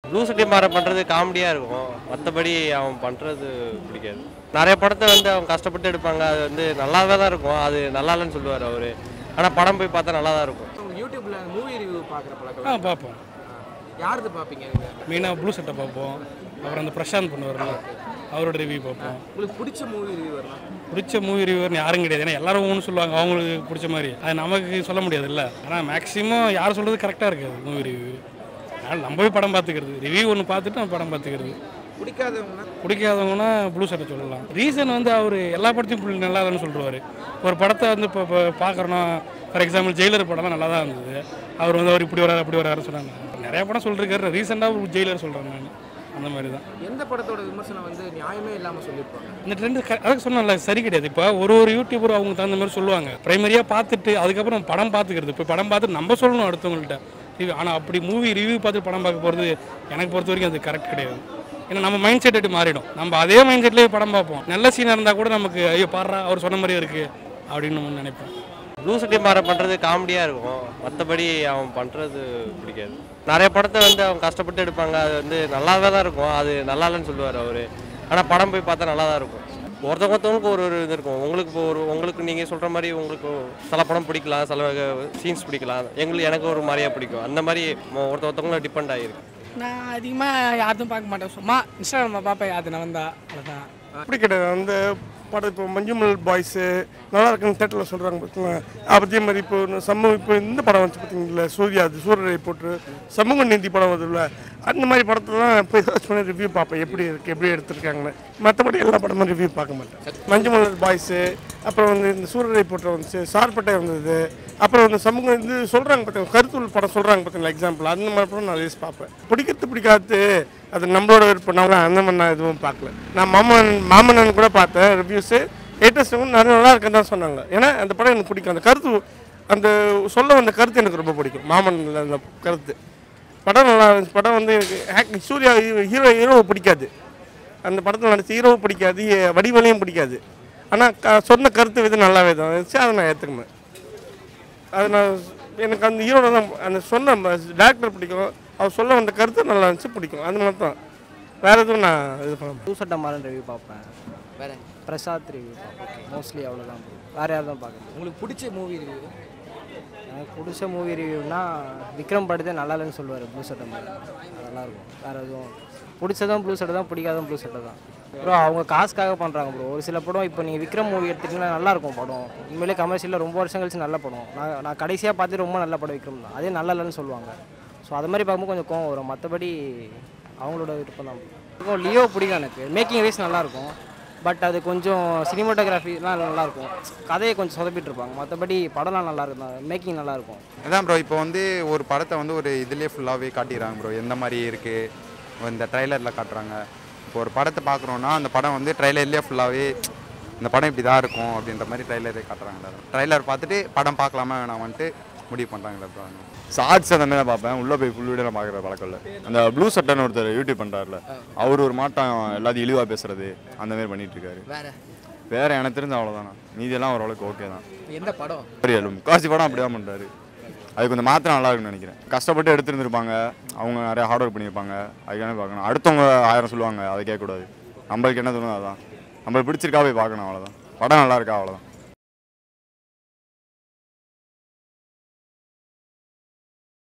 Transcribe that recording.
Blue சட்டி மாற பண்ணுறது காமெடியாக இருக்கும் மற்றபடி அவன் பண்ணுறது பிடிக்காது நிறைய படத்தை வந்து அவன் கஷ்டப்பட்டு எடுப்பாங்க அது வந்து நல்லாவே தான் இருக்கும் அது நல்லா இல்லைன்னு சொல்லுவார் அவர் ஆனால் படம் போய் பார்த்தா நல்லா தான் இருக்கும் உங்க யூடியூப்ல மூவி ரிவ்யூ பார்க்குற ஆ பழக்கம் பார்ப்போம் யாருது பார்ப்பீங்க நீங்க மெயினாக ப்ளூ சட்டை பார்ப்போம் அப்புறம் அந்த பிரசாந்த் பண்ணுவார்ல அவரோட ரிவ்யூ பார்ப்போம் உங்களுக்கு பிடிச்ச மூவி ரிவ்யூ வரலாம் பிடிச்ச மூவி ரிவ்யூவர்னு யாரும் கிடையாது ஏன்னா எல்லாரும் ஒன்று சொல்லுவாங்க அவங்களுக்கு பிடிச்ச மாதிரி அது நமக்கு சொல்ல முடியாதுல்ல ஆனால் மேக்ஸிமம் யார் சொல்கிறது கரெக்டாக இருக்காது மூவி ரிவ்யூ அதனால் நம்ம போய் படம் பார்த்துக்கிறது ரிவ்யூ ஒன்று பார்த்துட்டு நம்ம படம் பார்த்துக்கிறது பிடிக்காதவங்கன்னா பிடிக்காதவங்கன்னா ப்ளூ சட்டை சொல்லலாம் ரீசன் வந்து அவர் எல்லா படத்தையும் புள்ளி நல்லா இல்லைன்னு சொல்லுவார் ஒரு படத்தை வந்து இப்போ இப்போ பார்க்குறோன்னா ஃபார் எக்ஸாம்பிள் ஜெயிலர் படம்லாம் நல்லா தான் இருந்தது அவர் வந்து அவர் இப்படி வராரு அப்படி வராரு சொன்னாங்க நிறைய படம் சொல்லிருக்காரு ரீசெண்டாக ஜெயிலர் சொல்கிறேன் நான் அந்த மாதிரி தான் எந்த படத்தோட விமர்சனம் வந்து நியாயமே இல்லாம சொல்லியிருப்பாங்க இந்த ட்ரெண்டு அதுக்கு சொன்னல சரி கிடையாது இப்போ ஒரு ஒரு யூடியூபர் அவங்க தகுந்த மாதிரி சொல்லுவாங்க ப்ரைமரியாக பார்த்துட்டு அதுக்கப்புறம் படம் பார்த்துக்கிறது இப்போ படம் பார்த்து நம்ம சொல்லணும் அடுத்தவங்கள்ட்ட ரிவ்யூ ஆனால் அப்படி மூவி ரிவ்யூ பார்த்து படம் பார்க்க போகிறது எனக்கு பொறுத்த வரைக்கும் அது கரெக்ட் கிடையாது ஏன்னா நம்ம மைண்ட் செட் எப்படி மாறிடும் நம்ம அதே மைண்ட் செட்லேயே படம் பார்ப்போம் நல்ல சீனாக இருந்தால் கூட நமக்கு ஐயோ பாடுறா அவர் சொன்ன மாதிரியே இருக்குது அப்படின்னு நம்ம நினைப்போம் ப்ளூ சட்டி மாற பண்ணுறது காமெடியாக இருக்கும் மற்றபடி அவன் பண்ணுறது பிடிக்காது நிறைய படத்தை வந்து அவன் கஷ்டப்பட்டு எடுப்பாங்க அது வந்து நல்லாவே தான் இருக்கும் அது நல்லா இல்லைன்னு சொல்லுவார் அவர் ஆனால் படம் போய் பார்த்தா நல்லா தான் இருக்கும் ஒருத்தவங்க ஒருத்தவங்களுக்கு ஒரு ஒரு இது இருக்கும் உங்களுக்கு இப்போ ஒரு உங்களுக்கு நீங்கள் சொல்கிற மாதிரி உங்களுக்கு சில படம் பிடிக்கலாம் சில சீன்ஸ் பிடிக்கலாம் எங்களுக்கு எனக்கு ஒரு மாதிரியா பிடிக்கும் அந்த மாதிரி ஒருத்த ஒருத்தவங்களும் டிபெண்ட் ஆகிருக்கு நான் அதிகமாக யாரும் பார்க்க மாட்டேன் சும்மா இன்ஸ்டாகிராமில் பார்ப்பேன் யாரு நான் வந்தா அவ்வளோதான் அப்படி கிடையாது அந்த படம் இப்போ மஞ்சுமல் பாய்ஸு நல்லா இருக்குன்னு தேட்டரில் சொல்கிறாங்க பார்த்தீங்களா அதே மாதிரி இப்போ இந்த சமூக இப்போ இந்த படம் வந்து பார்த்தீங்களா சூர்யா அது சூரியரை போட்டு சமூக நீதி படம் வருதுல்ல அந்த மாதிரி படத்தெல்லாம் போய் சர்ச் பண்ணி ரிவ்யூ பார்ப்பேன் எப்படி இருக்குது எப்படி எடுத்திருக்காங்கன்னு மற்றபடி எல்லா படமும் ரிவ்யூ பார்க்க மாட்டேன் மஞ்சுமல் பாய்ஸு அப்புறம் வந்து இந்த சூரியரை போட்டு வந்துச்சு சார்பட்டை வந்தது அப்புறம் வந்து சமூகம் இது சொல்கிறாங்க பார்த்தீங்க கருத்துள் படம் சொல்கிறாங்க பார்த்தீங்களா எக்ஸாம்பிள் அந்த மாதிரி படம் நான் ரிலீஸ் பார்ப்பேன் பிடிக்கிறது பிடிக்காது அது நம்மளோட விருப்பம் நான் அந்த மாதிரி நான் எதுவும் பார்க்கல நான் மாமன் மாமன்னன் கூட பார்த்தேன் ரிவ்யூஸு லேட்டஸ்ட் வந்து நிறைய நல்லா இருக்குன்னு தான் சொன்னாங்க ஏன்னா அந்த படம் எனக்கு பிடிக்கும் அந்த கருத்து அந்த சொல்ல வந்த கருத்து எனக்கு ரொம்ப பிடிக்கும் மாமன்னில் அந்த கருத்து படம் நல்லா இருந்துச்சு படம் வந்து எனக்கு ஆக்ட் சூர்யா ஹீரோ ஹீரோவை பிடிக்காது அந்த படத்தில் நடிச்ச ஹீரோவை பிடிக்காது வடிவலையும் பிடிக்காது ஆனால் க சொன்ன கருத்து விதம் நல்லாவே தான் இருந்துச்சு அதை நான் ஏற்றுக்குவேன் அது நான் எனக்கு அந்த ஹீரோட தான் அந்த சொன்ன டேரக்டர் பிடிக்கும் அவர் சொல்ல வந்த கருத்து நல்லா இருந்துச்சு பிடிக்கும் அது மட்டும் தான் வேறு எதுவும் நான் இது பண்ண மாட்டேன். பூசட்ட மாறன் ரிவ்யூ பார்ப்பேன் வேற பிரசாத் ரிவ்யூ பார்ப்பேன் மோஸ்ட்லி அவ்வளோதான் வேறு யாரும் தான் பார்க்குறேன் உங்களுக்கு பிடிச்ச மூவி ரிவ்யூ எனக்கு பிடிச்ச மூவி ரிவ்யூனா விக்ரம் படத்தே நல்லா இல்லைன்னு சொல்லுவார் ப்ளூ சட்டை மாதிரி நல்லாயிருக்கும் வேறு எதுவும் பிடிச்சதும் ப்ளூ சட்டை தான் பிடிக்காதும் ப்ளூ சட்டை தான் ப்ரோ அவங்க காசுக்காக பண்ணுறாங்க ப்ரோ ஒரு சில படம் இப்போ நீங்கள் விக்ரம் மூவி எடுத்துக்கிட்டீங்கன்னா நல்லாயிருக்கும் படம் உண்மையிலே கமர்ஷியலில் ரொம்ப வருஷம் கழிச்சு நல்ல படம் நான் நான் கடைசியாக பார்த்து ரொம்ப நல்ல படம் விக்ரம் தான் அதே நல்லா இல்லைன்னு சொல்லுவாங்க ஸோ அது மாதிரி பார்க்கும்போது கொஞ்சம் கோவம் வரும் மற்றபடி அவங்களோட விருப்பம் தான் இருக்கும் லியோ பிடிக்கும் எனக்கு மேக்கிங் வைஸ் நல்லாயிருக்கும் பட் அது கொஞ்சம் சினிமாட்டோகிராஃபிலாம் நல்லாயிருக்கும் கதையை கொஞ்சம் சொதப்பிட்டு இருப்பாங்க மற்றபடி படம்லாம் நல்லா இருக்கும் மேக்கிங் நல்லாயிருக்கும் அதான் ப்ரோ இப்போ வந்து ஒரு படத்தை வந்து ஒரு இதுலேயே ஃபுல்லாகவே காட்டிடுறாங்க ப்ரோ எந்த மாதிரி இருக்குது இந்த ட்ரைலரில் காட்டுறாங்க இப்போ ஒரு படத்தை பார்க்குறோன்னா அந்த படம் வந்து ட்ரைலர்லேயே ஃபுல்லாகவே இந்த படம் இப்படி தான் இருக்கும் அப்படின்ற மாதிரி ட்ரைலரே காட்டுறாங்க ட்ரைலர் பார்த்துட்டு படம் பார்க்கலாமா வேணாமான்ட்டு முடிவு பண்ணுறாங்களே ப்ரோ ஷார்ட்ஸ் அந்த மாதிரி தான் பார்ப்பேன் உள்ளே போய் ஃபுல் வீடியோ பார்க்குற பழக்கம் இல்லை அந்த ப்ளூ சட்டைன்னு ஒருத்தர் யூடியூப் பண்ணுறாருல அவர் ஒரு மாட்டம் எல்லாத்தையும் இழிவாக பேசுறது அந்த மாதிரி பண்ணிட்டு இருக்காரு வேற வேற எனக்கு தெரிஞ்ச அவ்வளோதானா மீதியெல்லாம் ஓரளவுக்கு ஓகே தான் எந்த படம் புரியல முக்காசி படம் அப்படி தான் பண்ணுறாரு அது கொஞ்சம் மாத்திரம் நல்லா இருக்கும்னு நினைக்கிறேன் கஷ்டப்பட்டு எடுத்துருந்துருப்பாங்க அவங்க நிறைய ஹார்ட் ஒர்க் பண்ணியிருப்பாங்க அதுக்கான பார்க்கணும் அடுத்தவங்க ஆயிரம் சொல்லுவாங்க அதை கேட்கக்கூடாது நம்மளுக்கு என்ன தோணுதோ அதான் நம்மளுக்கு பிடிச்சிருக்கா போய் பார்க்கணும் அவ்வளோதான் படம் நல்லா இருக்கா அவ்வளோதான்